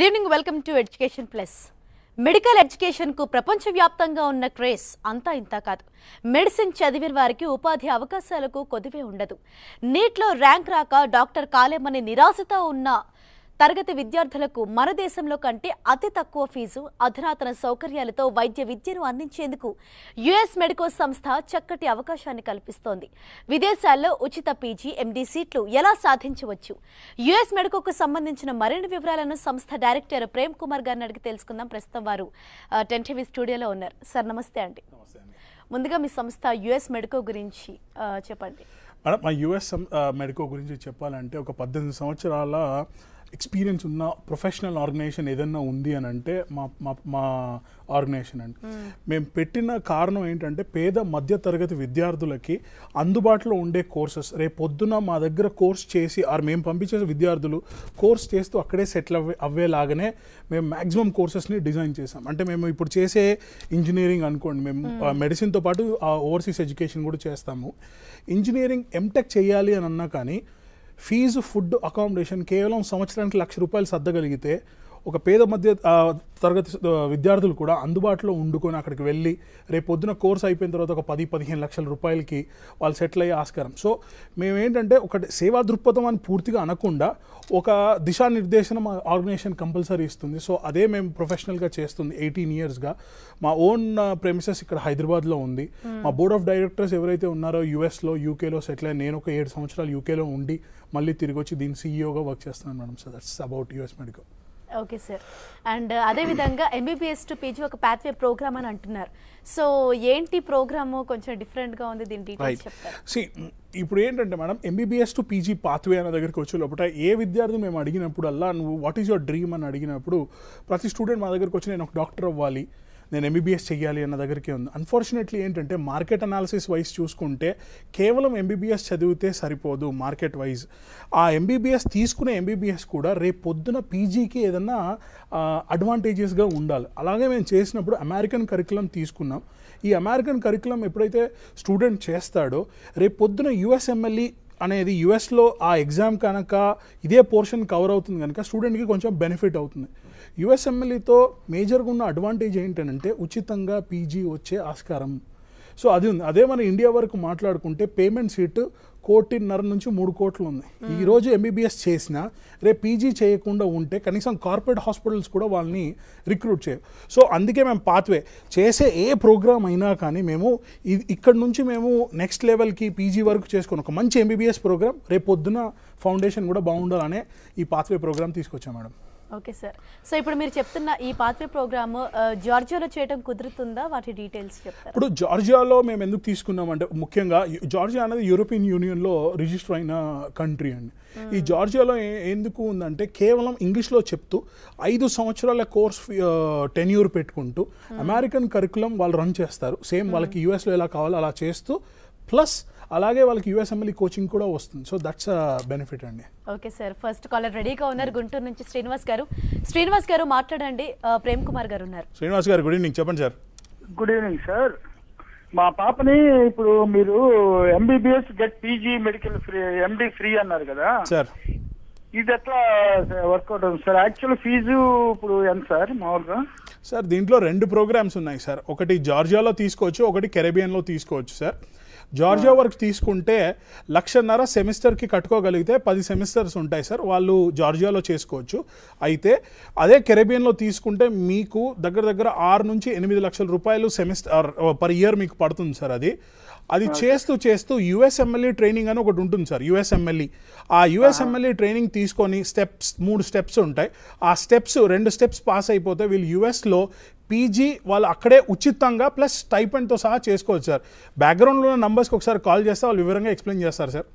Good evening welcome to education plus medical ఎడ్యుకేషన్కు ప్రపంచవ్యాప్తంగా ఉన్న క్రేజ్ అంతా ఇంత కాదు మెడిసిన్ చదివిన వారికి ఉపాధి అవకాశాలకు కొదివే ఉండదు నీట్లో ర్యాంక్ రాక డాక్టర్ కాలేమని నిరాశతో ఉన్న తరగతి విద్యార్థులకు మన దేశంలో కంటే అతి తక్కువ ఫీజు అధునాతన సౌకర్యాలతో వైద్య విద్యను అందించేందుకు యుఎస్ మెడికో సంస్థ చక్కటి అవకాశాన్ని కల్పిస్తోంది విదేశాల్లో ఉచిత పీజీ ఎండీ సీట్లు ఎలా సాధించవచ్చు యుఎస్ మెడికోకు సంబంధించిన మరిన్ని వివరాలను సంస్థ డైరెక్టర్ ప్రేమ్ కుమార్ గారిని అడిగి తెలుసుకుందాం ప్రస్తుతం వారు ఆ, టెన్ టీవీ స్టూడియోలో ఉన్నారు సార్ నమస్తే అండి ముందుగా మీ సంస్థ యుఎస్ మెడికో గురించి ఆ, చెప్పండి మేడం మా యుఎస్ మెడికో గురించి చెప్పాలంటే ఒక పద్దెనిమిది సంవత్సరాల ఎక్స్పీరియన్స్ ఉన్న ప్రొఫెషనల్ ఆర్గనైజేషన్ ఏదన్నా ఉంది అని అంటే మా మా మా ఆర్గనైజేషన్ అండి మేము పెట్టిన కారణం ఏంటంటే పేద మధ్య తరగతి విద్యార్థులకి అందుబాటులో ఉండే కోర్సెస్ రేపు పొద్దున మా దగ్గర కోర్స్ చేసి ఆర్ మేము పంపించే విద్యార్థులు కోర్స్ చేస్తూ అక్కడే సెటిల్ అవ్వే అవ్వేలాగానే మేము మ్యాక్సిమం కోర్సెస్ని డిజైన్ చేసాం అంటే మేము ఇప్పుడు చేసే ఇంజనీరింగ్ అనుకోండి మేము మెడిసిన్తో పాటు ఓవర్సీస్ ఎడ్యుకేషన్ కూడా చేస్తాము ఇంజనీరింగ్ ఎంటెక్ చేయాలి అని అన్నా కానీ ఫీజు ఫుడ్ అకామిడేషన్ కేవలం సంవత్సరానికి లక్ష రూపాయలు సర్దగలిగితే ఒక పేద మధ్య ఆ, తరగతి ఆ, విద్యార్థులు కూడా అందుబాటులో ఉండుకొని అక్కడికి వెళ్ళి రేపు పొద్దున కోర్స్ అయిపోయిన తర్వాత ఒక పది పదిహేను లక్షల రూపాయలకి వాళ్ళు సెటిల్ అయ్యే ఆస్కారం సో మేము ఏంటంటే ఒక సేవా దృక్పథం అని పూర్తిగా అనకుండా ఒక దిశానిర్దేశన మా ఆర్గనైజేషన్ కంపల్సరీ ఇస్తుంది సో అదే మేము ప్రొఫెషనల్గా చేస్తుంది ఎయిటీన్ ఇయర్స్గా మా ఓన్ ప్రెమిసెస్ ఇక్కడ హైదరాబాద్లో ఉంది మా బోర్డ్ ఆఫ్ డైరెక్టర్స్ ఎవరైతే ఉన్నారో యూఎస్లో యూకేలో సెటిల్ అయ్యి నేను ఒక ఏడు సంవత్సరాలు యూకేలో ఉండి మళ్ళీ తిరిగి వచ్చి దీని సీఈఓగా వర్క్ చేస్తున్నాను madam so that's about US medical okay sir and అదేవిధంగా ఎంబీబీఎస్ టు పీజీ ఒక పాత్వే ప్రోగ్రామ్ అని అంటున్నారు సో ఏంటి ప్రోగ్రాము కొంచెం డిఫరెంట్గా ఉంది దీని డీటెయిల్స్ రైట్ చెప్తారు సి ఇప్పుడు ఏంటంటే madam MBBS to PG pathway అనే దగ్గరికి వచ్చే లోపల ఏ విద్యార్థి మేము అడిగినప్పుడల్లా నువ్వు వాట్ ఈస్ యువర్ డ్రీమ్ అని అడిగినప్పుడు ప్రతి స్టూడెంట్ మా దగ్గరికి వచ్చి నేను ఒక డాక్టర్ అవ్వాలి నేను ఎంబీబీఎస్ చెయ్యాలి అన్న దగ్గరికి ఉంది అన్ఫార్చునేట్లీ ఏంటంటే మార్కెట్ అనాలిసిస్ వైజ్ చూసుకుంటే కేవలం ఎంబీబీఎస్ చదివితే సరిపోదు మార్కెట్ వైజ్ ఆ ఎంబీబీఎస్ తీసుకునే ఎంబీబీఎస్ కూడా రేపు పొద్దున పీజీకి ఏదన్నా అడ్వాంటేజెస్గా ఉండాలి అలాగే మేము చేసినప్పుడు అమెరికన్ కరికులం తీసుకున్నాం ఈ అమెరికన్ కరికులం ఎప్పుడైతే స్టూడెంట్ చేస్తాడో రేపు పొద్దున యుఎస్ఎంఎల్ఈ అనేది యుఎస్లో ఆ ఎగ్జామ్ కనుక ఇదే పోర్షన్ కవర్ అవుతుంది కనుక స్టూడెంట్కి కొంచెం బెనిఫిట్ అవుతుంది యుఎస్ఎంఎల్ఈతో మేజర్గా ఉన్న అడ్వాంటేజ్ ఏంటంటే ఉచితంగా పీజీ వచ్చే ఆస్కారం సో అది ఉంది అదే మన ఇండియా వరకు మాట్లాడుకుంటే పేమెంట్ సీట్ కోటిన్నర నుంచి మూడు కోట్లు ఉంది ఈ రోజు ఎంబీబీఎస్ చేసినా రేపు పీజీ చేయకుండా ఉంటే కనీసం కార్పొరేట్ హాస్పిటల్స్ కూడా వాళ్ళని రిక్రూట్ చేయవు సో అందుకే మేము పాత్వే చేసే ఏ ప్రోగ్రామ్ అయినా కానీ మేము ఇది ఇక్కడ నుంచి మేము నెక్స్ట్ లెవెల్కి పీజీ వరకు చేసుకుని ఒక మంచి ఎంబీబీఎస్ ప్రోగ్రామ్ రేపు పొద్దున ఫౌండేషన్ కూడా బాగుండాలనే ఈ పాత్వే ప్రోగ్రామ్ తీసుకొచ్చాం మేడం ఓకే సార్ సో ఇప్పుడు మీరు చెప్తున్న ఈ పాత్వే ప్రోగ్రామ్ జార్జియాలో చేయడం కుదురుతుందా వాటి డీటెయిల్స్ చెప్తారు ఇప్పుడు జార్జియాలో మేము ఎందుకు తీసుకున్నామంటే ముఖ్యంగా యు- జార్జియా అనేది యూరోపియన్ యూనియన్లో రిజిస్టర్ అయిన కంట్రీ అండి ఈ జార్జియాలో ఏ- ఎందుకు ఉందంటే కేవలం ఇంగ్లీష్లో చెప్తూ ఐదు సంవత్సరాల కోర్స్ టెన్యూర్ పెట్టుకుంటూ అమెరికన్ కరికులం వాళ్ళు రన్ చేస్తారు సేమ్ వాళ్ళకి యూఎస్లో ఎలా కావాలో అలా చేస్తూ ప్లస్ అలాగే వాళ్ళకి యూఎస్ఎంఎల్ఈ కోచింగ్ కూడా వస్తుంది సో దట్స్ బెనిఫిట్ అండి ఓకే సార్ ఫస్ట్ కాలర్ రెడీగా ఉన్నారు గుంటూరు నుంచి శ్రీనివాస్ గారు శ్రీనివాస్ గారు మాట్లాడండి ఆ, ప్రేమ్ కుమార్ గారు ఉన్నారు శ్రీనివాస్ గారు గుడ్ ఈవినింగ్ చెప్పండి సార్ గుడ్ ఈవినింగ్ సార్ మా పాపని ఇప్పుడు మీరు MBBS get PG medical free MD free అన్నారు కదా సార్ ఇది ఎట్లా వర్కౌట్ అవుతుంది సార్ యాక్చువల్ ఫీజు ఇప్పుడు ఎంత సార్ మామూలుగా సార్ దీంట్లో రెండు ప్రోగ్రామ్స్ ఉన్నాయి సార్ ఒకటి జార్జియాలో తీసుకోవచ్చు ఒకటి కెరేబియన్లో తీసుకోవచ్చు సార్ జార్జియా వరకు తీసుకుంటే లక్షన్నర సెమిస్టర్కి కట్టుకోగలిగితే పది సెమిస్టర్స్ ఉంటాయి సార్ వాళ్ళు జార్జియాలో చేసుకోవచ్చు అయితే అదే కెరేబియన్లో తీసుకుంటే మీకు దగ్గర దగ్గర ఆరు నుంచి ఎనిమిది లక్షల రూపాయలు సెమిస్టర్ పర్ ఇయర్ మీకు పడుతుంది సార్ అది అది చేస్తూ చేస్తూ యుఎస్ఎంఎల్ఈ ట్రైనింగ్ అని ఒకటి ఉంటుంది సార్ యుఎస్ఎంఎల్ఈ ఆ యుఎస్ఎంఎల్ఈ ట్రైనింగ్ తీసుకొని స్టెప్స్ మూడు స్టెప్స్ ఉంటాయి ఆ స్టెప్స్ రెండు స్టెప్స్ పాస్ అయిపోతే వీళ్ళు యుఎస్లో పీజీ వాళ్ళు అక్కడే ఉచితంగా ప్లస్ స్టైపెండ్తో సహా చేసుకోవచ్చు సార్ బ్యాక్గ్రౌండ్లో ఉన్న నంబర్స్కి ఒకసారి కాల్ చేస్తే వాళ్ళు వివరంగా ఎక్స్ప్లెయిన్ చేస్తారు sir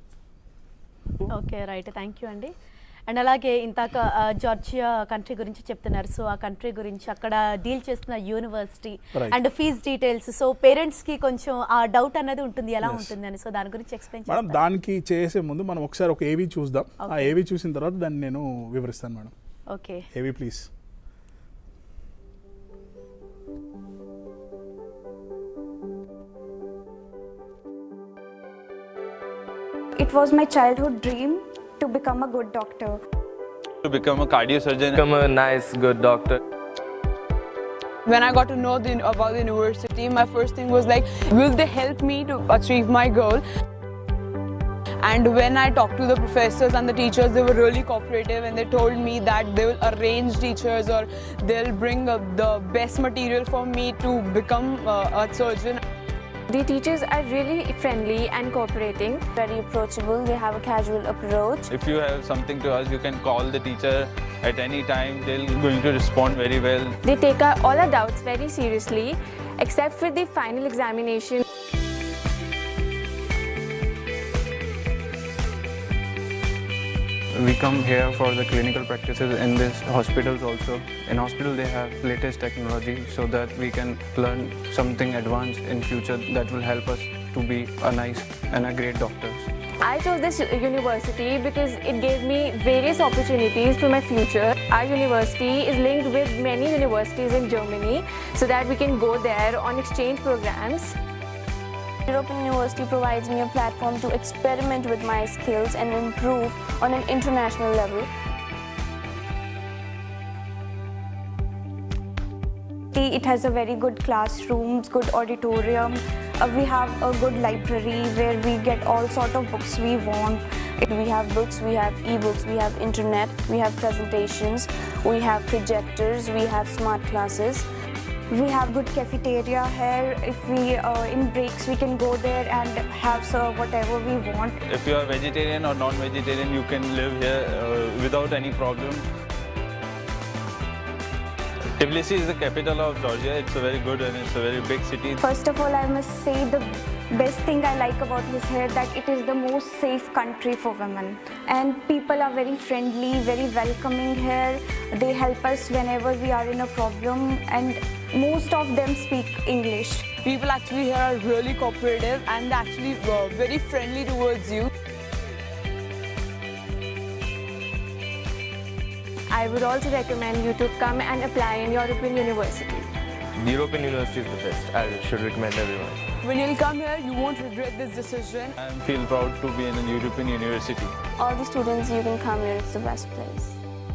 okay right thank you అండి అండ్ అలాగే ఇంతాక ఆ, జార్జియా కంట్రీ గురించి చెప్తున్నారు సో ఆ కంట్రీ గురించి అక్కడ డీల్ చేస్తున్న university Right. And fees details so parents కి కొంచెం ఆ డౌట్ అనేది ఉంటుంది ఎలా ఉంటుంది అని సో దాని గురించి ఎక్స్ప్లెయిన్ మేడం చేస్తారు దానికి చేసే ముందు మనం ఒకసారి ఒక ఏవీ చూద్దాం ఆ Okay. ఏవీ చూసిన తర్వాత దాన్ని నేను వివరిస్తాను madam okay AV please It was my childhood dream to become a good doctor. to become a cardio surgeon. become a nice, good doctor. When I got to know the, about the university, my first thing was like, will they help me to achieve my goal? And when I talked to the professors and the teachers, they were really cooperative and they told me that they will arrange teachers or they'll bring uh, the best material for me to become uh, a surgeon. The teachers are really friendly and cooperating. very approachable. They have a casual approach. If you have something to ask, you can call the teacher at any time. They're going to respond very well. They take our, all our doubts very seriously, except for the final examination. We come here for the clinical practices in these hospitals also. In hospital they have latest technology so that we can learn something advanced in future that will help us to be a nice and a great doctors. I chose this university because it gave me various opportunities for my future. Our university is linked with many universities in Germany so that we can go there on exchange programs. European University provides me a platform to experiment with my skills and improve on an international level. It has a very good classrooms, good auditorium. Uh, we have a good library where we get all sort of books we want. We have books, we have e-books, we have internet, we have presentations, we have projectors, we have smart classes. We have good cafeteria here. If we uh, in breaks we can go there and have serve whatever we want. If you are vegetarian or non-vegetarian, you can live here uh, without any problem. Tbilisi is the capital of Georgia. It's a very good and it's a very big city. First of all, I must say the best thing I like about this here that it is the most safe country for women and people are very friendly, very welcoming here. They help us whenever we are in a problem and most of them speak English. People actually here are really cooperative and actually uh, very friendly towards you. I would also recommend you to come and apply in European University. The European University is the best. I should recommend everyone. When you'll come here, you won't regret this decision. I feel proud to be in a European university. All the students, you can come here, it's the best place.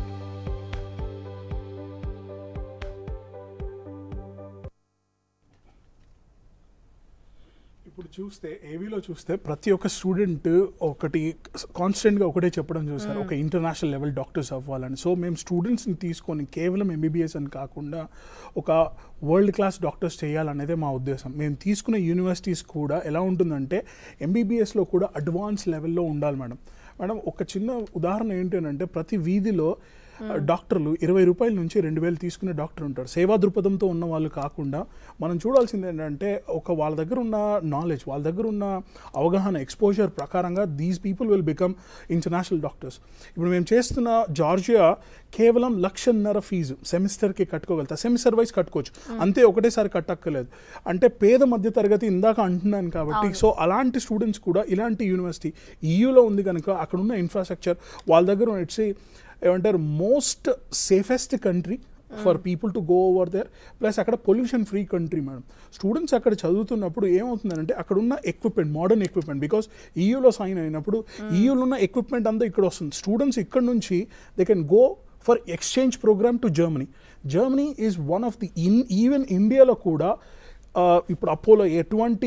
ఇప్పుడు చూస్తే ఏవీలో చూస్తే ప్రతి ఒక్క student ఒకటి కాన్స్టెంట్గా ఒకటే చెప్పడం చూసారు ఒక ఇంటర్నేషనల్ లెవెల్ డాక్టర్స్ అవ్వాలని సో మేము స్టూడెంట్స్ని తీసుకొని కేవలం ఎంబీబీఎస్ అని కాకుండా ఒక వరల్డ్ క్లాస్ డాక్టర్స్ చేయాలనేదే మా ఉద్దేశం మేము తీసుకునే యూనివర్సిటీస్ కూడా ఎలా ఉంటుందంటే ఎంబీబీఎస్లో కూడా అడ్వాన్స్ లెవెల్లో ఉండాలి మేడం మేడం ఒక చిన్న ఉదాహరణ ఏంటి అంటే ప్రతి వీధిలో డాక్టర్లు ఇరవై రూపాయల నుంచి రెండు వేలు తీసుకునే డాక్టర్ ఉంటారు సేవా దృక్పథంతో ఉన్న వాళ్ళు కాకుండా మనం చూడాల్సింది ఏంటంటే ఒక వాళ్ళ దగ్గర ఉన్న నాలెడ్జ్ వాళ్ళ దగ్గర ఉన్న అవగాహన ఎక్స్పోజర్ ప్రకారంగా these people will become international doctors ఇప్పుడు మేము చేస్తున్న జార్జియా కేవలం లక్షన్నర ఫీజు సెమిస్టర్కి కట్టుకోగలుగుతా సెమిస్టర్ వైజ్ కట్టుకోవచ్చు అంతే ఒకటేసారి కట్టక్కర్లేదు అంటే పేద మధ్య తరగతి ఇందాక అంటున్నాను కాబట్టి సో అలాంటి స్టూడెంట్స్ కూడా ఇలాంటి యూనివర్సిటీ ఈయూలో ఉంది కనుక అక్కడ ఉన్న ఇన్ఫ్రాస్ట్రక్చర్ వాళ్ళ దగ్గర ఇట్స్ ఏమంటారు most safest country for people to go over there plus అక్కడ pollution free country madam students అక్కడ చదువుతున్నప్పుడు ఏమవుతుందంటే అక్కడ ఉన్న ఎక్విప్మెంట్ మోడర్న్ ఎక్విప్మెంట్ బికాస్ ఈయూలో సైన్ అయినప్పుడు ఈయూలో ఉన్న ఎక్విప్మెంట్ అంతా ఇక్కడ వస్తుంది స్టూడెంట్స్ ఇక్కడ నుంచి they can go for exchange programme to Germany Germany is one of the in even ఇండియాలో కూడా ఆ, ఇప్పుడు అపోలో ఎటువంటి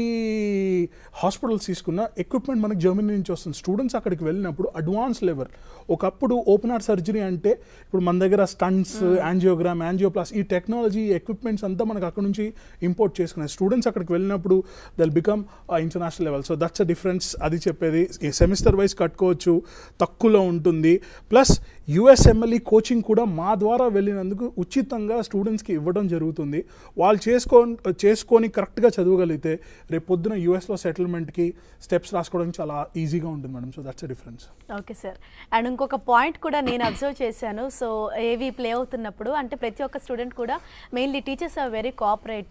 హాస్పిటల్స్ తీసుకున్న ఎక్విప్మెంట్ మనకి జర్మనీ నుంచి వస్తుంది స్టూడెంట్స్ అక్కడికి వెళ్ళినప్పుడు అడ్వాన్స్ లెవెల్ ఒకప్పుడు ఓపెన్ హార్ట్ సర్జరీ అంటే ఇప్పుడు మన దగ్గర స్టంట్స్ యాంజియోగ్రామ్ యాంజియోప్లాస్ ఈ టెక్నాలజీ ఎక్విప్మెంట్స్ అంతా మనకు అక్కడ నుంచి ఇంపోర్ట్ చేసుకున్నాయి స్టూడెంట్స్ అక్కడికి వెళ్ళినప్పుడు they'll become international level so that's a difference అది చెప్పేది సెమిస్టర్ వైజ్ కట్టుకోవచ్చు తక్కువలో ఉంటుంది ప్లస్ యుఎస్ఎంఎల్ఈ కోచింగ్ కూడా మా ద్వారా వెళ్ళినందుకు ఉచితంగా స్టూడెంట్స్కి ఇవ్వడం జరుగుతుంది వాళ్ళు చేసుకో చేసుకొని కరెక్ట్గా చదవగలిగితే రేపు పొద్దున యూఎస్లో సెటిల్మెంట్కి స్టెప్స్ రాసుకోవడానికి చాలా ఈజీగా ఉంటుంది madam so that's a difference okay sir and ఇంకొక పాయింట్ కూడా నేను అబ్జర్వ్ చేశాను సో ఏవి ప్లే అవుతున్నప్పుడు అంటే ప్రతి ఒక్క స్టూడెంట్ కూడా mainly teachers are very cooperative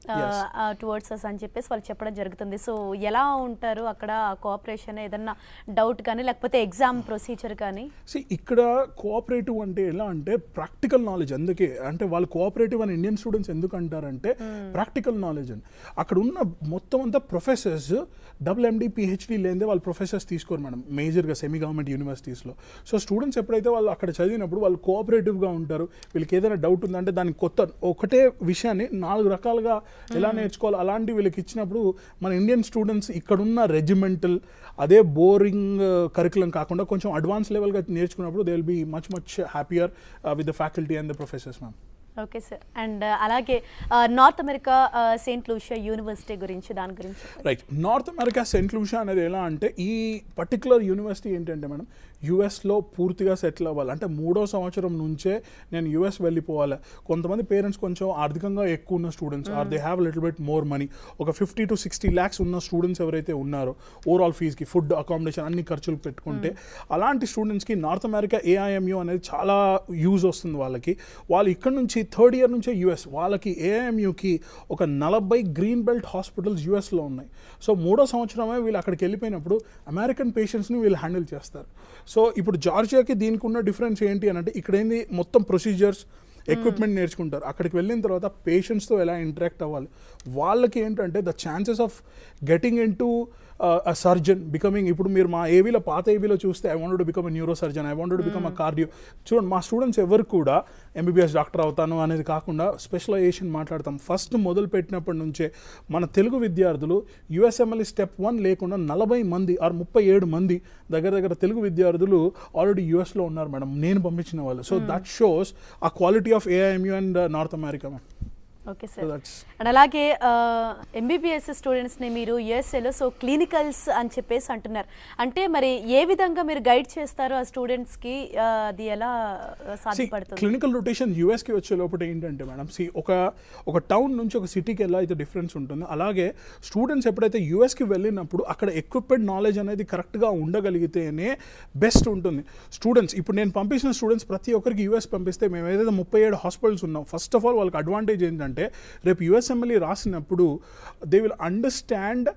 Yes. Towards us అని చెప్పేసి వాళ్ళు చెప్పడం జరుగుతుంది సో ఎలా ఉంటారు అక్కడ కోఆపరేషన్ ఏదన్నా డౌట్ కానీ లేకపోతే ఎగ్జామ్ ప్రొసీజర్ కానీ See, ఇక్కడ కోఆపరేటివ్ అంటే ఎలా అంటే ప్రాక్టికల్ నాలెడ్జ్ అందుకే అంటే వాళ్ళు కోఆపరేటివ్ అని ఇండియన్ స్టూడెంట్స్ ఎందుకు అంటారంటే ప్రాక్టికల్ నాలెడ్జ్ అని అక్కడ ఉన్న మొత్తం అంతా ప్రొఫెసర్స్ డబుల్ ఎండి పిహెచ్డి లేదే వాళ్ళు ప్రొఫెసర్స్ తీసుకోరు మేడం మేజర్గా సెమీ గవర్నమెంట్ యూనివర్సిటీస్లో సో స్టూడెంట్స్ ఎప్పుడైతే వాళ్ళు అక్కడ చదివినప్పుడు వాళ్ళు కోఆపరేటివ్గా ఉంటారు వీళ్ళకి ఏదైనా డౌట్ ఉందంటే దానికి కొత్త ఒకటే విషయాన్ని నాలుగు రకాలుగా ఎలా నేర్చుకోవాలి అలాంటి వీళ్ళకి ఇచ్చినప్పుడు మన ఇండియన్ స్టూడెంట్స్ ఇక్కడున్న రెజిమెంటల్ అదే బోరింగ్ కరికులం కాకుండా కొంచెం అడ్వాన్స్ లెవెల్గా నేర్చుకున్నప్పుడు they will be much much happier with the faculty and the professors ma'am okay sir and అలాగే North America Saint Lucia university గురించి దాని గురించి right North America Saint Lucia అనేది ఎలా అంటే ఈ పర్టికులర్ యూనివర్సిటీ ఏంటంటే మేడం యుఎస్లో పూర్తిగా సెటిల్ అవ్వాలి అంటే మూడో సంవత్సరం నుంచే నేను యుఎస్ వెళ్ళిపోవాలి కొంతమంది పేరెంట్స్ కొంచెం ఆర్థికంగా ఎక్కువ ఉన్న students are they have little bit more money ఒక ఫిఫ్టీ టు సిక్స్టీ ల్యాక్స్ ఉన్న స్టూడెంట్స్ ఎవరైతే ఉన్నారో ఓవరాల్ ఫీజ్కి ఫుడ్ అకామిడేషన్ అన్ని ఖర్చులు పెట్టుకుంటే అలాంటి స్టూడెంట్స్కి నార్త్ అమెరికా ఏఐఎంయు అనేది చాలా యూజ్ వస్తుంది వాళ్ళకి వాళ్ళు ఇక్కడ నుంచి థర్డ్ ఇయర్ నుంచే యుఎస్ వాళ్ళకి ఏఐఎంయుకి ఒక నలభై గ్రీన్ బెల్ట్ హాస్పిటల్స్ యుఎస్లో ఉన్నాయి సో మూడో సంవత్సరమే వీళ్ళు అక్కడికి వెళ్ళిపోయినప్పుడు అమెరికన్ పేషెంట్స్ని వీళ్ళు హ్యాండిల్ చేస్తారు సో ఇప్పుడు జార్జియాకి దీనికి ఉన్న డిఫరెన్స్ ఏంటి అని అంటే ఇక్కడ ఏంది మొత్తం ప్రొసీజర్స్ ఎక్విప్మెంట్ నేర్చుకుంటారు అక్కడికి వెళ్ళిన తర్వాత పేషెంట్స్తో ఎలా ఇంటరాక్ట్ అవ్వాలి వాళ్ళకి ఏంటంటే the chances of getting into a surgeon becoming ఇప్పుడు మీరు మా ఏవీలో పాత ఏవీలో చూస్తే I want to become neuro surgeon I want to become a cardio చూడండి మా స్టూడెంట్స్ ఎవరు కూడా ఎంబీబీఎస్ డాక్టర్ అవుతాను అనేది కాకుండా స్పెషలైజేషన్ మాట్లాడతాం ఫస్ట్ మొదలు పెట్టినప్పటి నుంచే మన తెలుగు విద్యార్థులు యుఎస్ఎంఎల్ఈ స్టెప్ వన్ లేకుండా నలభై మంది ఆర్ ముప్పై ఏడు మంది దగ్గర దగ్గర తెలుగు విద్యార్థులు ఆల్రెడీ యూఎస్లో ఉన్నారు మేడం నేను పంపించిన వాళ్ళు so that shows a quality of AIMU and North America ma'am okay so sir that's and అలాగే ఎంబీబీఎస్ స్టూడెంట్స్ని మీరు యుఎస్ఏలో సో క్లినికల్స్ అని చెప్పేసి అంటున్నారు అంటే మరి ఏ విధంగా మీరు గైడ్ చేస్తారో ఆ స్టూడెంట్స్కి అది ఎలా ఆ, సాధ్యపడుతుంది క్లినికల్ రొటేషన్ యూఎస్కి వచ్చే లోపల ఏంటంటే మేడం సి ఒక ఒక టౌన్ నుంచి ఒక సిటీకి ఎలా అయితే డిఫరెన్స్ ఉంటుందో అలాగే స్టూడెంట్స్ ఎప్పుడైతే యూఎస్కి వెళ్ళినప్పుడు అక్కడ ఎక్విప్మెంట్ నాలెడ్జ్ అనేది కరెక్ట్గా ఉండగలిగితేనే బెస్ట్ ఉంటుంది స్టూడెంట్స్ ఇప్పుడు నేను పంపించిన స్టూడెంట్స్ ప్రతి ఒక్కరికి యూఎస్ పంపిస్తే మేము ఏదైతే ముప్పై ఏడు హాస్పిటల్స్ ఉన్నాం ఫస్ట్ ఆఫ్ ఆల్ వాళ్ళకి అడ్వాంటేజ్ ఏంటంటే రేపు యుఎస్ఎంఎల్ఈ రాసినప్పుడు దే విల్ అండర్స్టాండ్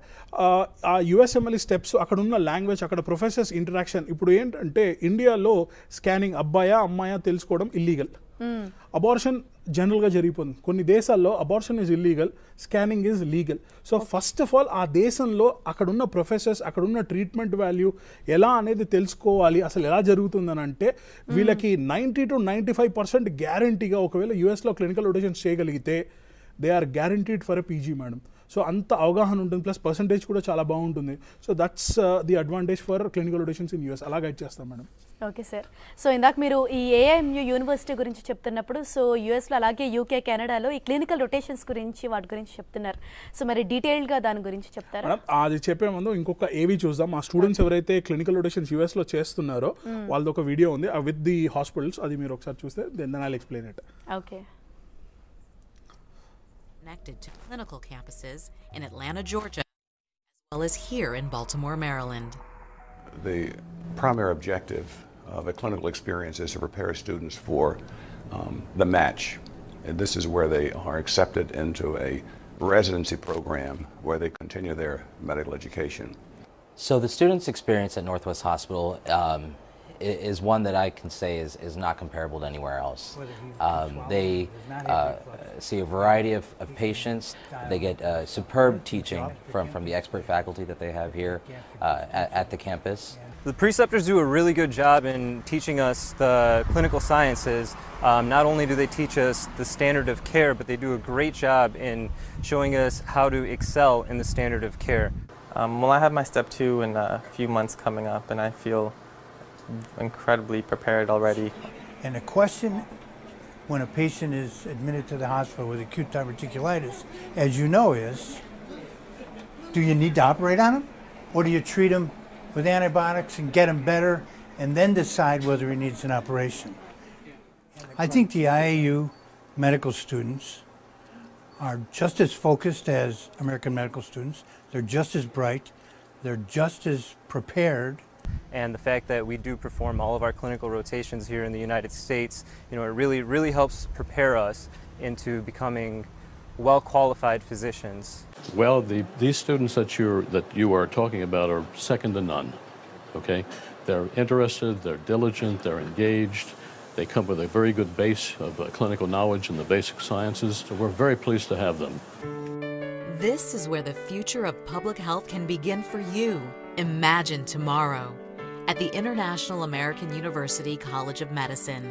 ఆ యుఎస్ఎంఎల్ఈ స్టెప్స్ అక్కడ ఉన్న లాంగ్వేజ్ అక్కడ ప్రొఫెసర్స్ ఇంటరాక్షన్ ఇప్పుడు ఏంటంటే ఇండియాలో స్కానింగ్ అబ్బాయా అమ్మాయా తెలుసుకోవడం ఇల్లీగల్ అబార్షన్ జనరల్గా జరిగిపోతుంది కొన్ని దేశాల్లో abortion is illegal scanning is legal so first of all ఆ దేశంలో అక్కడున్న ప్రొఫెసర్స్ అక్కడున్న ట్రీట్మెంట్ వాల్యూ ఎలా అనేది తెలుసుకోవాలి అసలు ఎలా జరుగుతుందని అంటే వీళ్ళకి ninety two ninety five percent గ్యారంటీగా ఒకవేళ యూఎస్లో క్లినికల్ రొటేషన్స్ చేయగలిగితే they are guaranteed for a PG madam so అంత అవగాహన ఉంటుంది ప్లస్ పర్సంటేజ్ కూడా చాలా బాగుంటుంది so that's the advantage for clinical rotations in US అలా గైడ్ చేస్తాం మేడం ఓకే సార్ సో ఇందాక మీరు ఈ ఏఐఎంయూ యూనివర్సిటీ గురించి చెప్తున్నప్పుడు సో యూఎస్లో అలాగే యూకే కెనడాలో ఈ క్లినికల్ రొటేషన్స్ గురించి వాటి గురించి చెప్తున్నారు సో మరి డీటెయిల్డ్గా దాని గురించి చెప్తారా మేడం అది చెప్పే ముందు ఇంకొక ఏవి చూద్దాం మా స్టూడెంట్స్ ఎవరైతే క్లినికల్ రొటేషన్స్ యూఎస్ లో చేస్తున్నారో వాళ్ళది ఒక వీడియో ఉంది విత్ ది హాస్పిటల్స్ అది మీరు ఒకసారి చూస్తే then I explain it okay connected to clinical campuses in Atlanta, Georgia, as well as here in Baltimore, Maryland. The primary objective of a clinical experience is to prepare students for um, the match. And this is where they are accepted into a residency program where they continue their medical education. So the students' experience at Northwest Hospital um, i- is one that I can say is, is not comparable to anywhere else. Um, they uh, see a variety of, of patients. They get uh, superb teaching from, from the expert faculty that they have here uh, at, at the campus. The preceptors do a really good job in teaching us the clinical sciences. Um, not only do they teach us the standard of care, but they do a great job in showing us how to excel in the standard of care. Um, well, I have my step two in a few months coming up, and I feel incredibly prepared already. And the question when a patient is admitted to the hospital with acute diverticulitis, as you know, is do you need to operate on him? Or do you treat him with antibiotics and get him better and then decide whether he needs an operation? I think the IAU medical students are just as focused as American medical students. They're just as bright. They're just as prepared. and the fact that we do perform all of our clinical rotations here in the United States, you know, it really, really helps prepare us into becoming well qualified physicians. Well, the, these students that you're that you are talking about are second to none. Okay, they're interested, they're diligent, they're engaged. They come with a very good base of uh, clinical knowledge in the basic sciences. So we're very pleased to have them. This is where the future of public health can begin for you. Imagine tomorrow at the International American University College of Medicine.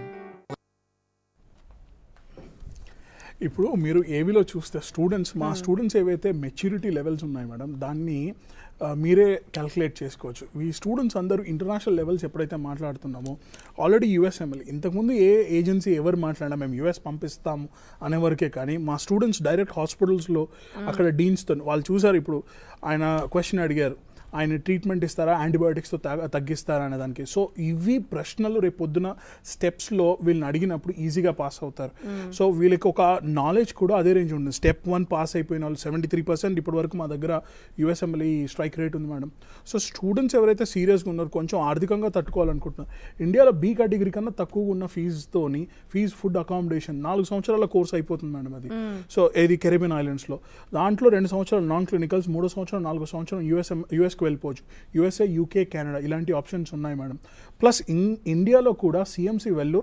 ఇప్పుడు మీరు ఏవిలో చూస్తే students మా students ఏవైతే maturity levels ఉన్నాయి madam దాన్ని ఆ, మీరే calculate చేసుకోవచ్చు ఈ స్టూడెంట్స్ అందరూ ఇంటర్నేషనల్ లెవెల్స్ ఎప్పుడైతే మాట్లాడుతున్నామో ఆల్రెడీ యూఎస్ఎంఎల్ ఇంతకుముందు ఏ ఏజెన్సీ ఎవరు మాట్లాడినా మేము యూఎస్ పంపిస్తాము అనే వరకే కానీ మా స్టూడెంట్స్ డైరెక్ట్ హాస్పిటల్స్లో అక్కడ డీన్స్తో వాళ్ళు చూసారు ఇప్పుడు ఆయన క్వశ్చన్ అడిగారు ఆయన ట్రీట్మెంట్ ఇస్తారా యాంటీబయాటిక్స్తో తగ్గ తగ్గిస్తారా అనే దానికి సో ఇవి ప్రశ్నలు రేపు పొద్దున స్టెప్స్లో వీళ్ళని అడిగినప్పుడు ఈజీగా పాస్ అవుతారు సో వీళ్ళకి ఒక నాలెడ్జ్ కూడా అదే రేంజ్ ఉంటుంది స్టెప్ వన్ పాస్ అయిపోయిన వాళ్ళు సెవెంటీ త్రీ పర్సెంట్ ఇప్పటి వరకు మా దగ్గర యూఎస్ఎంఎల్ఈ స్ట్రైక్ రేట్ ఉంది మేడం సో స్టూడెంట్స్ ఎవరైతే సీరియస్గా ఉన్నారో కొంచెం ఆర్థికంగా తట్టుకోవాలనుకుంటున్నారు ఇండియాలో బీ కేటగిరీ కన్నా తక్కువగా ఉన్న ఫీజుతోని ఫీజ్ ఫుడ్ అకామిడేషన్ నాలుగు సంవత్సరాల కోర్స్ అయిపోతుంది మేడం అది సో ఏది కెరీబియన్ ఐలాండ్స్లో దాంట్లో రెండు సంవత్సరాలు నాన్ క్లినికల్స్ మూడో సంవత్సరం నాలుగో సంవత్సరం యూఎస్ఎం యూఎస్కి వెళ్ళిపోవచ్చు యూఎస్ఏ యూకే కెనడా ఇలాంటి ఆప్షన్స్ ఉన్నాయి మేడం ప్లస్ ఇన్ ఇండియాలో కూడా సిఎంసి వెల్లూర్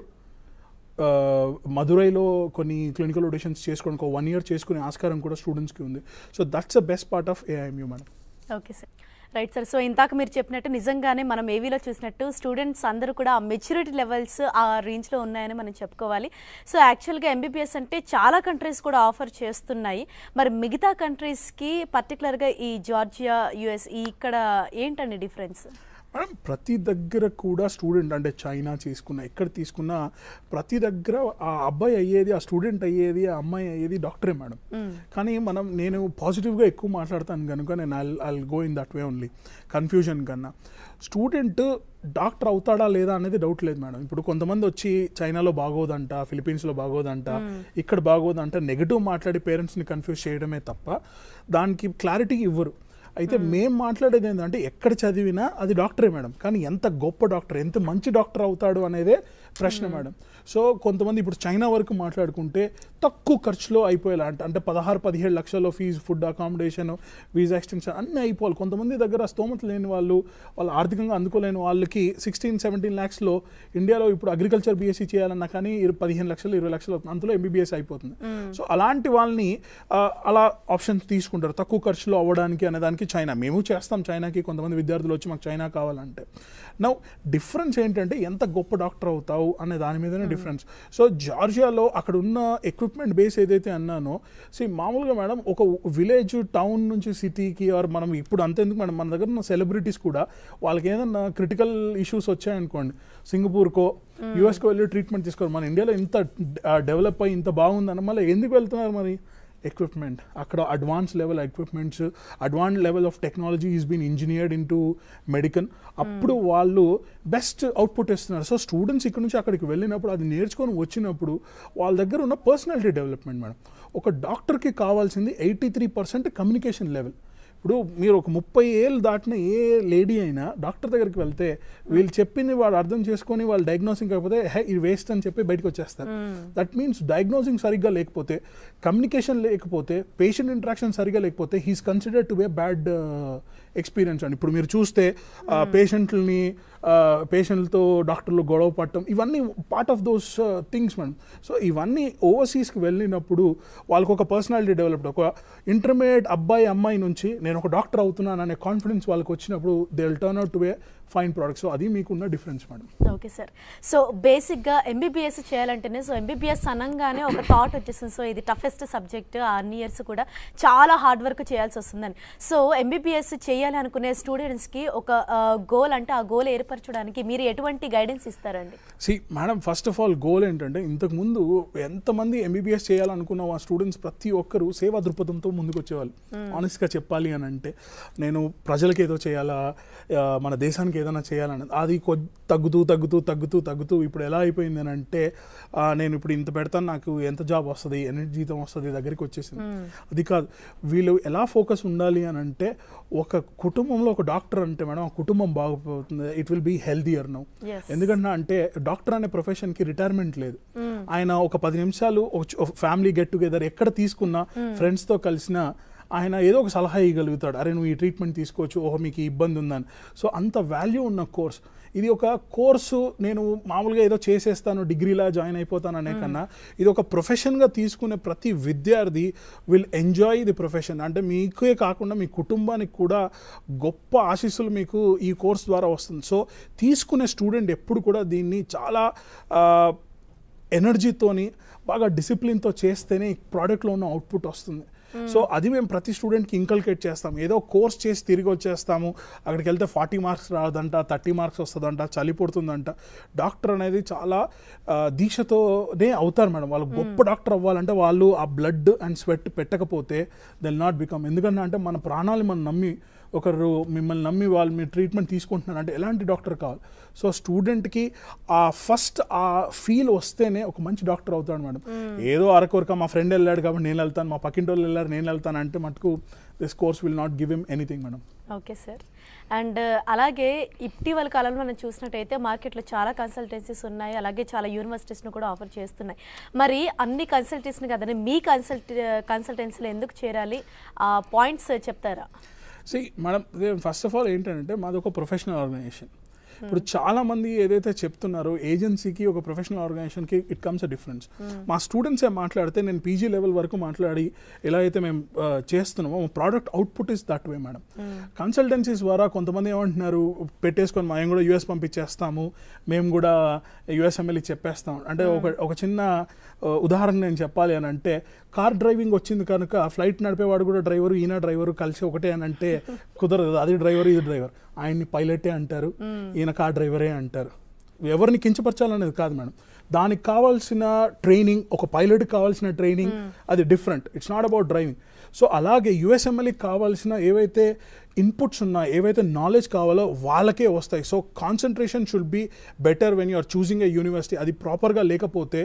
ఆ, మదురైలో కొన్ని క్లినికల్ రొటేషన్స్ చేసుకోవడానికి ఒక వన్ ఇయర్ చేసుకునే ఆస్కారం కూడా స్టూడెంట్స్కి ఉంది so that's the best part of AIMU madam okay sir right sir so ఇందాక మీరు చెప్పినట్టు నిజంగానే మనం ఏవీలో చూసినట్టు స్టూడెంట్స్ అందరూ కూడా ఆ మెచ్యూరిటీ లెవెల్స్ ఆ రేంజ్లో ఉన్నాయని మనం చెప్పుకోవాలి సో యాక్చువల్గా ఎంబీబీఎస్ అంటే చాలా కంట్రీస్ కూడా ఆఫర్ చేస్తున్నాయి మరి మిగతా కంట్రీస్కి పర్టికులర్గా ఈ జార్జియా యుఎస్ ఈ ఇక్కడ ఏంటండి డిఫరెన్స్ మేడం ప్రతి దగ్గర కూడా స్టూడెంట్ అంటే చైనా తీసుకున్న ఎక్కడ తీసుకున్నా ప్రతి దగ్గర ఆ అబ్బాయి అయ్యేది ఆ స్టూడెంట్ అయ్యేది ఆ అమ్మాయి అయ్యేది డాక్టరే మేడం కానీ మనం నేను పాజిటివ్గా ఎక్కువ మాట్లాడతాను కనుక నేను I I go in that way only confusion కన్నా స్టూడెంట్ డాక్టర్ అవుతాడా లేదా అనేది డౌట్ లేదు మేడం ఇప్పుడు కొంతమంది వచ్చి చైనాలో బాగోదంట ఫిలిపీన్స్లో బాగోదంట ఇక్కడ బాగోదంట నెగిటివ్ మాట్లాడి పేరెంట్స్ని కన్ఫ్యూజ్ చేయడమే తప్ప దానికి క్లారిటీ ఇవ్వరు అయితే మేం మాట్లాడేది ఏంటంటే ఎక్కడ చదివినా అది డాక్టరే మేడం కానీ ఎంత గొప్ప డాక్టర్ ఎంత మంచి డాక్టర్ అవుతాడు అనేదే ప్రశ్న మేడం సో కొంతమంది ఇప్పుడు చైనా వరకు మాట్లాడుకుంటే తక్కువ ఖర్చులో అయిపోయేలా అంటే అంటే పదహారు పదిహేడు లక్షల్లో fee food accommodation visa extension అన్నీ అయిపోవాలి కొంతమంది దగ్గర స్తోమత లేని వాళ్ళు వాళ్ళు ఆర్థికంగా అందుకోలేని వాళ్ళకి సిక్స్టీన్ సెవెంటీన్ ల్యాక్స్లో ఇండియాలో ఇప్పుడు అగ్రికల్చర్ బీఎస్సీ చేయాలన్నా కానీ ఇరు- పదిహేను లక్షలు ఇరవై లక్షలు అవుతుంది అందులో ఎంబీబీఎస్ అయిపోతుంది సో అలాంటి వాళ్ళని ఆ, అలా ఆప్షన్స్ తీసుకుంటారు తక్కువ ఖర్చులో అవ్వడానికి అనే దానికి చైనా మేము చేస్తాం చైనాకి కొంతమంది విద్యార్థులు వచ్చి మాకు చైనా కావాలంటే నౌ డిఫరెన్స్ ఏంటంటే ఎంత గొప్ప డాక్టర్ అవుతావు అనే దాని మీదనే డిఫరెన్స్ సో జార్జియాలో అక్కడ ఉన్న ఎక్విప్మెంట్ బేస్ ఏదైతే అన్నానో సో మామూలుగా మేడం ఒక విలేజ్ టౌన్ నుంచి సిటీకి ఆర్ మనం ఇప్పుడు అంతెందుకు మేడం మన దగ్గర ఉన్న సెలబ్రిటీస్ కూడా వాళ్ళకి ఏదన్నా క్రిటికల్ ఇష్యూస్ వచ్చాయనుకోండి సింగపూర్కో యూఎస్కో వెళ్ళి ట్రీట్మెంట్ తీసుకోరు మన ఇండియాలో ఇంత డెవలప్ అయ్యి ఇంత బాగుందన్న మళ్ళీ ఎందుకు వెళ్తున్నారు మరి ఎక్విప్మెంట్ అక్కడ advance level equipments advance level of technology is been engineered into medical అప్పుడు వాళ్ళు బెస్ట్ అవుట్పుట్ ఇస్తున్నారు సో స్టూడెంట్స్ ఇక్కడ నుంచి అక్కడికి వెళ్ళినప్పుడు అది నేర్చుకొని వచ్చినప్పుడు వాళ్ళ దగ్గర ఉన్న పర్సనాలిటీ డెవలప్మెంట్ మేడం ఒక డాక్టర్కి కావాల్సింది eighty three percent communication level ఇప్పుడు మీరు ఒక ముప్పై ఏళ్ళు దాటిన ఏ లేడీ అయినా డాక్టర్ దగ్గరికి వెళ్తే వీళ్ళు చెప్పింది వాళ్ళు అర్థం చేసుకొని వాళ్ళు డయాగ్నోసింగ్ కాకపోతే హే ఇది వేస్ట్ అని చెప్పి బయటకు వచ్చేస్తారు దట్ మీన్స్ డయాగ్నోసింగ్ సరిగ్గా లేకపోతే కమ్యూనికేషన్ లేకపోతే పేషెంట్ ఇంటరాక్షన్ సరిగ్గా లేకపోతే he's considered to be bad experience అండి ఇప్పుడు మీరు చూస్తే పేషెంట్లని పేషెంట్లతో డాక్టర్లు గొడవ పడటం ఇవన్నీ పార్ట్ ఆఫ్ దోస్ థింగ్స్ మనం సో ఇవన్నీ ఓవర్సీస్కి వెళ్ళినప్పుడు వాళ్ళకు ఒక పర్సనాలిటీ డెవలప్డ్ ఒక ఇంటర్మీడియట్ అబ్బాయి అమ్మాయి నుంచి నేను ఒక డాక్టర్ అవుతున్నాను అనే కాన్ఫిడెన్స్ వాళ్ళకి వచ్చినప్పుడు they will turn out to a fine product so అది మీకున్న difference madam okay sir so బేసిక్గా ఎంబీబీఎస్ చేయాలంటేనే సో ఎంబీబీఎస్ అనగానే ఒక థాట్ వచ్చేసింది సో ఇది టఫెస్ట్ సబ్జెక్ట్ ఆ అన్ని ఇయర్స్ కూడా చాలా హార్డ్ వర్క్ చేయాల్సి వస్తుందని సో ఎంబీబీఎస్ చేయాలి అనుకునే స్టూడెంట్స్కి ఒక గోల్ అంటే ఆ గోల్ ఏర్పరచడానికి మీరు ఎటువంటి గైడెన్స్ ఇస్తారండి see madam first of all goal ఏంటంటే ఇంతకుముందు ఎంతమంది ఎంబీబీఎస్ చేయాలనుకున్న ఆ స్టూడెంట్స్ ప్రతి ఒక్కరు సేవా దృక్పథంతో ముందుకు వచ్చేవాళ్ళు ఆనెస్ట్గా చెప్పాలి అని అంటే నేను ప్రజలకి ఏదో చేయాలా ఆ, మన దేశానికి ఏదైనా చేయాలని అది కొద్ది తగ్గుతూ తగ్గుతూ తగ్గుతూ తగ్గుతూ ఇప్పుడు ఎలా అయిపోయింది అని అంటే ఆ, నేను ఇప్పుడు ఇంత పెడతాను నాకు ఎంత జాబ్ వస్తుంది ఎన్ని జీతం వస్తుంది దగ్గరికి వచ్చేసింది అది కాదు వీళ్ళు ఎలా ఫోకస్ ఉండాలి అని అంటే ఒక కుటుంబంలో ఒక డాక్టర్ అంటే మేడం ఆ కుటుంబం బాగుపోతుంది it will be healthier now Yes. ఎందుకంటే అంటే డాక్టర్ అనే ప్రొఫెషన్కి రిటైర్మెంట్ లేదు ఆయన ఒక పది నిమిషాలు ఒక ఫ్యామిలీ గెట్ టుగెదర్ ఎక్కడ తీసుకున్నా ఫ్రెండ్స్తో కలిసిన ఆయన ఏదో ఒక సలహా ఇవ్వగలుగుతాడు అరే నువ్వు ఈ ట్రీట్మెంట్ తీసుకోవచ్చు ఓహో మీకు ఈ ఇబ్బంది ఉందని సో అంత వాల్యూ ఉన్న కోర్స్ ఇది ఒక కోర్సు నేను మామూలుగా ఏదో చేసేస్తాను డిగ్రీలా జాయిన్ అయిపోతాను అనే కన్నా ఇది ఒక ప్రొఫెషన్గా తీసుకునే ప్రతి విద్యార్థి విల్ ఎంజాయ్ ది ప్రొఫెషన్ అంటే మీకే కాకుండా మీ కుటుంబానికి కూడా గొప్ప ఆశీస్సులు మీకు ఈ కోర్స్ ద్వారా వస్తుంది సో తీసుకునే స్టూడెంట్ ఎప్పుడు కూడా దీన్ని చాలా ఆ, ఎనర్జీతోని బాగా డిసిప్లిన్తో చేస్తేనే ఈ ప్రోడక్ట్లో ఉన్న అవుట్పుట్ వస్తుంది సో అది మేము ప్రతి స్టూడెంట్కి ఇంకల్కేట్ చేస్తాం ఏదో కోర్స్ చేసి తిరిగి వచ్చేస్తాము అక్కడికి వెళ్తే ఫార్టీ మార్క్స్ రాదంట థర్టీ మార్క్స్ వస్తుందంట చలి పుడుతుందంట డాక్టర్ అనేది చాలా ఆ, దీక్షతోనే అవుతారు మేడం వాళ్ళు గొప్ప డాక్టర్ అవ్వాలంటే వాళ్ళు ఆ బ్లడ్ అండ్ స్వెట్ పెట్టకపోతే దెల్ నాట్ బికమ్ ఎందుకంటే అంటే మన ప్రాణాలు మనం నమ్మి ఒకరు మిమ్మల్ని నమ్మి వాళ్ళు మీ ట్రీట్మెంట్ తీసుకుంటున్నారు అంటే ఎలాంటి డాక్టర్ కావాలి సో స్టూడెంట్కి ఆ ఫస్ట్ ఆ ఫీల్ వస్తేనే ఒక మంచి డాక్టర్ అవుతాడు మేడం ఏదో అరకొరక మా ఫ్రెండ్ వెళ్ళాడు కాబట్టి నేను వెళ్తాను మా పక్కింటి వాళ్ళు వెళ్ళారు నేను వెళ్తాను అంటే మటుకు this course will not give him anything madam okay sir and అలాగే ఇటీవల కాలంలో మనం చూసినట్టయితే మార్కెట్లో చాలా కన్సల్టెన్సీస్ ఉన్నాయి అలాగే చాలా యూనివర్సిటీస్ను కూడా ఆఫర్ చేస్తున్నాయి మరి అన్ని కన్సల్టెన్సీని కదండి మీ కన్సల్ట్ కన్సల్టెన్సీలో ఎందుకు చేరాలి ఆ పాయింట్స్ చెప్తారా see madam first of all ఏంటంటే మాది ఒక ప్రొఫెషనల్ ఆర్గనైజేషన్ ఇప్పుడు చాలా మంది ఏదైతే చెప్తున్నారో ఏజెన్సీకి ఒక ప్రొఫెషనల్ ఆర్గనైజేషన్కి ఇట్ కమ్స్ అ డిఫరెన్స్ మా స్టూడెంట్స్ ఏ మాట్లాడితే నేను పీజీ లెవెల్ వరకు మాట్లాడి ఎలా అయితే మేము ఆ, చేస్తున్నామో product output is that way madam consultancies ద్వారా కొంతమంది ఏమంటున్నారు పెట్టేసుకొని మేము కూడా యూఎస్ పంపించేస్తాము మేము కూడా యూఎస్ఎంఎల్ఈ చెప్పేస్తాం అంటే ఒక ఒక చిన్న ఆ, ఉదాహరణ నేను చెప్పాలి అని అంటే కార్ డ్రైవింగ్ వచ్చింది కనుక ఫ్లైట్ నడిపేవాడు కూడా డ్రైవర్ ఈయన డ్రైవర్ కలిసి ఒకటే అని అంటే కుదరదు అది డ్రైవర్ ఇది డ్రైవర్ ఆయన్ని పైలటే అంటారు ఈయన కార్ డ్రైవరే అంటారు ఎవరిని కించపరచాలనేది కాదు మేడం దానికి కావాల్సిన ట్రైనింగ్ ఒక పైలట్కి కావాల్సిన ట్రైనింగ్ అది different it's not about driving so అలాగే యుఎస్ఎంఎల్కి కావాల్సిన ఏవైతే ఇన్పుట్స్ ఉన్నాయో ఏవైతే నాలెడ్జ్ కావాలో వాళ్ళకే వస్తాయి so concentration should be better when you are choosing a university అది ప్రాపర్గా లేకపోతే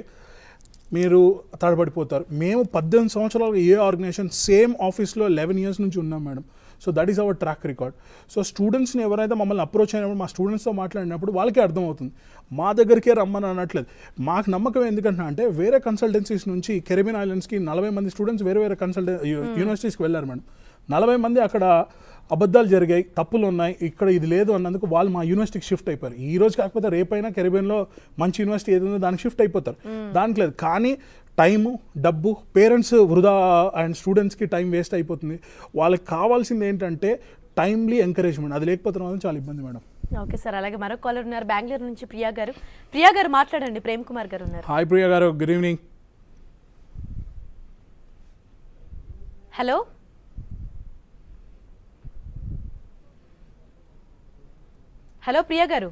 మీరు తడబడిపోతారు మేము పద్దెనిమిది సంవత్సరాలు ఏ ఆర్గనైజేషన్ సేమ్ ఆఫీస్లో లెవెన్ ఇయర్స్ నుంచి ఉన్నాం madam so that is our track record so స్టూడెంట్స్ని ఎవరైతే మమ్మల్ని అప్రోచ్ అయినప్పుడు మా స్టూడెంట్స్తో మాట్లాడినప్పుడు వాళ్ళకే అర్థమవుతుంది మా దగ్గరికే రమ్మని అనట్లేదు మాకు నమ్మకం ఎందుకంటే అంటే వేరే కన్సల్టెన్సీస్ నుంచి కెరిబియన్ ఐలాండ్స్కి నలభై మంది స్టూడెంట్స్ వేరే వేరే కన్సల్టెన్ యూనివర్సిటీస్కి వెళ్ళారు మేడం నలభై మంది అక్కడ అబద్ధాలు జరిగాయి తప్పులు ఉన్నాయి ఇక్కడ ఇది లేదు అన్నందుకు వాళ్ళు మా యూనివర్సిటీకి షిఫ్ట్ అయిపోయారు ఈ రోజు కాకపోతే రేపైనా కెరిబియన్లో మంచి యూనివర్సిటీ ఏది ఉందో దానికి షిఫ్ట్ అయిపోతారు దానికి లేదు కానీ టైము డబ్బు పేరెంట్స్ వృధా అండ్ స్టూడెంట్స్కి టైం వేస్ట్ అయిపోతుంది వాళ్ళకి కావాల్సింది ఏంటంటే టైమ్లీ ఎంకరేజ్మెంట్ అది లేకపోతే మాత్రం చాలా ఇబ్బంది మేడం ఓకే సార్ అలాగే మరొక కాలర్ ఉన్నారు బెంగళూరు నుంచి ప్రియా గారు ప్రియా గారు మాట్లాడండి ప్రేమ్ కుమార్ గారు ఉన్నారు hi Priya garu good evening hello hello Priya garu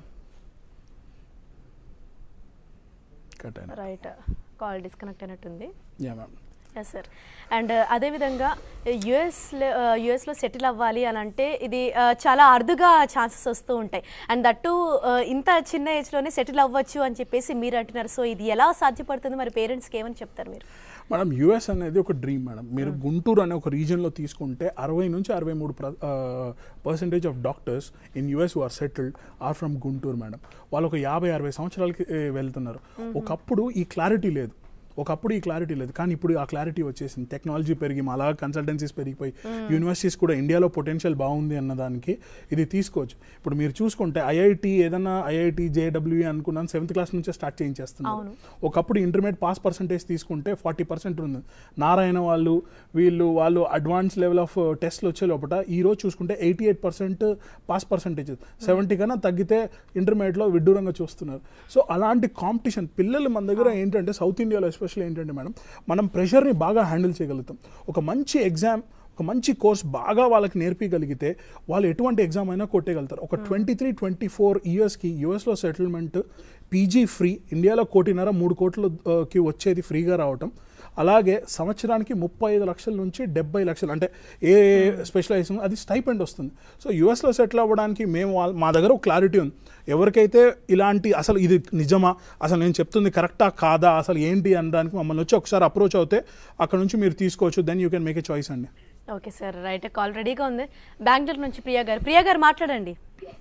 cut అయినా రైట్ కాల్ డిస్కనెక్ట్ అయినట్టుంది yeah ma'am yes sir and అదేవిధంగా యుఎస్లో యుఎస్లో సెటిల్ అవ్వాలి అని అంటే ఇది ఆ, చాలా అరుదుగా ఛాన్సెస్ వస్తూ ఉంటాయి అండ్ దట్టు ఆ, ఇంత చిన్న ఏజ్లోనే సెటిల్ అవ్వచ్చు అని చెప్పేసి మీరు అంటున్నారు సో ఇది ఎలా సాధ్యపడుతుంది మరి పేరెంట్స్కి ఏమని చెప్తారు మీరు మేడం యుఎస్ అనేది ఒక డ్రీమ్ మేడం మీరు గుంటూరు అనే ఒక రీజన్లో తీసుకుంటే అరవై నుంచి అరవై మూడు percentage of doctors in US are settled are from Guntur madam వాళ్ళు ఒక యాభై అరవై సంవత్సరాలకి ఏ, వెళ్తున్నారు ఒకప్పుడు ఈ క్లారిటీ లేదు ఒకప్పుడు ఈ క్లారిటీ లేదు కానీ ఇప్పుడు ఆ క్లారిటీ వచ్చేసింది టెక్నాలజీ పెరిగి అలా కన్సల్టెన్సీస్ పెరిగిపోయి యూనివర్సిటీస్ కూడా ఇండియాలో పొటెన్షియల్ బాగుంది అన్నదానికి ఇది తీసుకోవచ్చు ఇప్పుడు మీరు చూసుకుంటే ఐఐటి ఏదైనా ఐఐటి జేడబ్ల్యూఏ అనుకున్నాను సెవెంత్ క్లాస్ నుంచే స్టార్ట్ చేయించేస్తున్నారు ఒకప్పుడు ఇంటర్మీడియట్ పాస్ పర్సంటేజ్ తీసుకుంటే ఫార్టీ పర్సెంట్ ఉంది నారాయణ వాళ్ళు వీళ్ళు వాళ్ళు అడ్వాన్స్ లెవెల్ ఆఫ్ టెస్ట్లు వచ్చే లోపల ఈ రోజు చూసుకుంటే eighty eight percent pass percentage seventy కన్నా తగ్గితే ఇంటర్మీడియట్లో విడ్డూరంగా చూస్తున్నారు సో అలాంటి కాంపిటీషన్ పిల్లలు మన దగ్గర ఏంటంటే సౌత్ ఇండియాలో ఎస్పెషల్లీ ఏంటంటే మేడం మనం ప్రెషర్ని బాగా హ్యాండిల్ చేయగలుగుతాం ఒక మంచి ఎగ్జామ్ ఒక మంచి కోర్స్ బాగా వాళ్ళకి నేర్పించగలిగితే వాళ్ళు ఎటువంటి ఎగ్జామ్ అయినా కొట్టేయగలుగుతారు ఒక ట్వంటీ త్రీ ట్వంటీ ఫోర్ ఇయర్స్కి యూఎస్లో సెటిల్మెంట్ పీజీ ఫ్రీ ఇండియాలో కోటిన్నర మూడు కోట్లకి వచ్చేది ఫ్రీగా రావటం అలాగే సంవత్సరానికి ముప్పై ఐదు లక్షల నుంచి డెబ్బై లక్షలు అంటే ఏ స్పెషలైజేషన్ అది స్టైపెండ్ వస్తుంది సో యూఎస్లో సెటిల్ అవ్వడానికి మేము వాళ్ళ- మా దగ్గర ఒక క్లారిటీ ఉంది ఎవరికైతే ఇలాంటి అసలు ఇది నిజమా అసలు నేను చెప్తుంది కరెక్టా కాదా అసలు ఏంటి అనడానికి మమ్మల్ని వచ్చి ఒకసారి అప్రోచ్ అవుతే అక్కడ నుంచి మీరు తీసుకోవచ్చు then you can make a choice అండి ఓకే సార్ రైట్ కాల్ రెడీగా ఉంది బెంగళూరు నుంచి ప్రియా గారు ప్రియా గారు మాట్లాడండి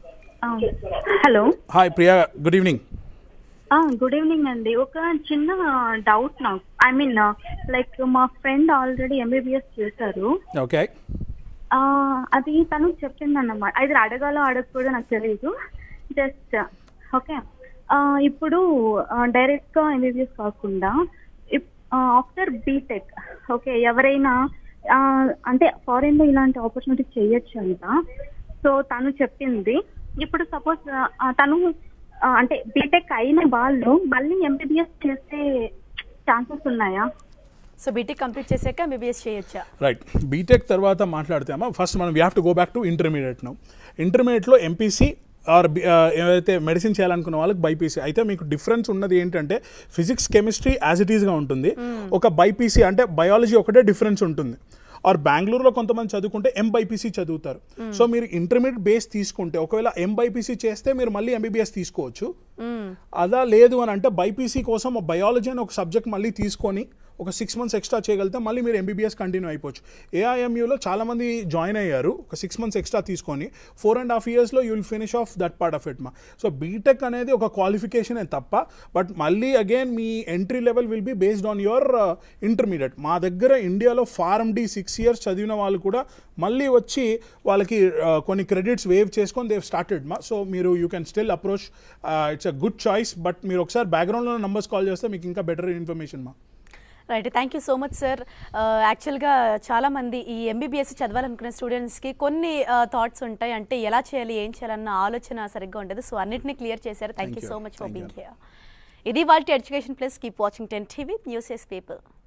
hello hi Priya good evening good evening అండి ఒక చిన్న డౌట్ నాకు ఐ మీన్ లైక్ మా ఫ్రెండ్ ఆల్రెడీ ఎంబీబీఎస్ చేశారు ఓకే ఆ, అది తను చెప్పింది అన్నమాట అది అడగాలో అడగకూడదో నాకు తెలియదు జస్ట్ ఓకే ఇప్పుడు డైరెక్ట్ గా ఎంబీబీఎస్ కాకుండా ఆఫ్టర్ బీటెక్ ఓకే ఎవరైనా ఆ, అంటే ఫారెన్ లో ఇలాంటి ఆపర్చునిటీ చేయొచ్చు అంట సో తను చెప్పింది ఇప్పుడు సపోజ్ తను ఆ, అంటే బీటెక్ అయిన వాళ్ళు మళ్ళీ ఎంబీబీఎస్ చేసే ఛాన్సెస్ ఉన్నాయా సో బీటెక్ కంప్లీట్ చేశాక ఎంబీబీఎస్ చేయొచ్చా రైట్ బీటెక్ తర్వాత మాట్లాడితే అమ్మా ఫస్ట్ మనం we have to go back to intermediate now ఇంటర్మీడియట్లో ఎంపీసీ ఆర్ ఏవైతే మెడిసిన్ చేయాలనుకున్న వాళ్ళకి బైపీసీ అయితే మీకు డిఫరెన్స్ ఉన్నది ఏంటంటే ఫిజిక్స్ కెమిస్ట్రీ యాజ్ ఇట్ ఈస్గా ఉంటుంది ఒక బైపీసీ అంటే బయాలజీ ఒకటే డిఫరెన్స్ ఉంటుంది ఆర్ బెంగళూరులో కొంతమంది చదువుకుంటే ఎం బైపీసీ చదువుతారు సో మీరు ఇంటర్మీడియట్ బేస్ తీసుకుంటే ఒకవేళ ఎం బైపీసీ చేస్తే మీరు మళ్ళీ ఎంబీబీఎస్ తీసుకోవచ్చు అదా లేదు అని అంటే బైపీసీ కోసం బయాలజీ అని ఒక సబ్జెక్ట్ మళ్ళీ తీసుకొని ఒక సిక్స్ మంత్స్ ఎక్స్ట్రా చేయగలిగితే మళ్ళీ మీరు ఎంబీబీఎస్ కంటిన్యూ అయిపోవచ్చు ఏఐఎంయూలో చాలామంది జాయిన్ అయ్యారు ఒక సిక్స్ మంత్స్ ఎక్స్ట్రా తీసుకొని ఫోర్ అండ్ హాఫ్ ఇయర్స్లో you will finish off that part of it మా సో బీటెక్ అనేది ఒక క్వాలిఫికేషనే తప్ప బట్ మళ్ళీ అగైన్ మీ entry level will be based on your intermediate మా దగ్గర ఇండియాలో ఫార్మ్ డి సిక్స్ ఇయర్స్ చదివిన వాళ్ళు కూడా మళ్ళీ వచ్చి వాళ్ళకి uh, కొన్ని క్రెడిట్స్ వేవ్ చేసుకొని దేవ్ స్టార్టెడ్ మా సో మీరు you can still approach it's a good choice but మీరు ఒకసారి బ్యాక్గ్రౌండ్లో నెంబర్స్ కాల్ చేస్తే మీకు ఇంకా బెటర్ ఇన్ఫర్మేషన్ మా right thank you so much sir యాక్చువల్గా చాలామంది ఈ ఎంబీబీఎస్ చదవాలనుకునే స్టూడెంట్స్కి కొన్ని థాట్స్ ఉంటాయి అంటే ఎలా చేయాలి ఏం చేయాలన్న ఆలోచన సరిగ్గా ఉండదు సో అన్నిటిని క్లియర్ చేశారు thank you Thank you. So much for Thank being here ఇది వాళ్ళ education plus keep watching ten TV news ఎస్ పీపుల్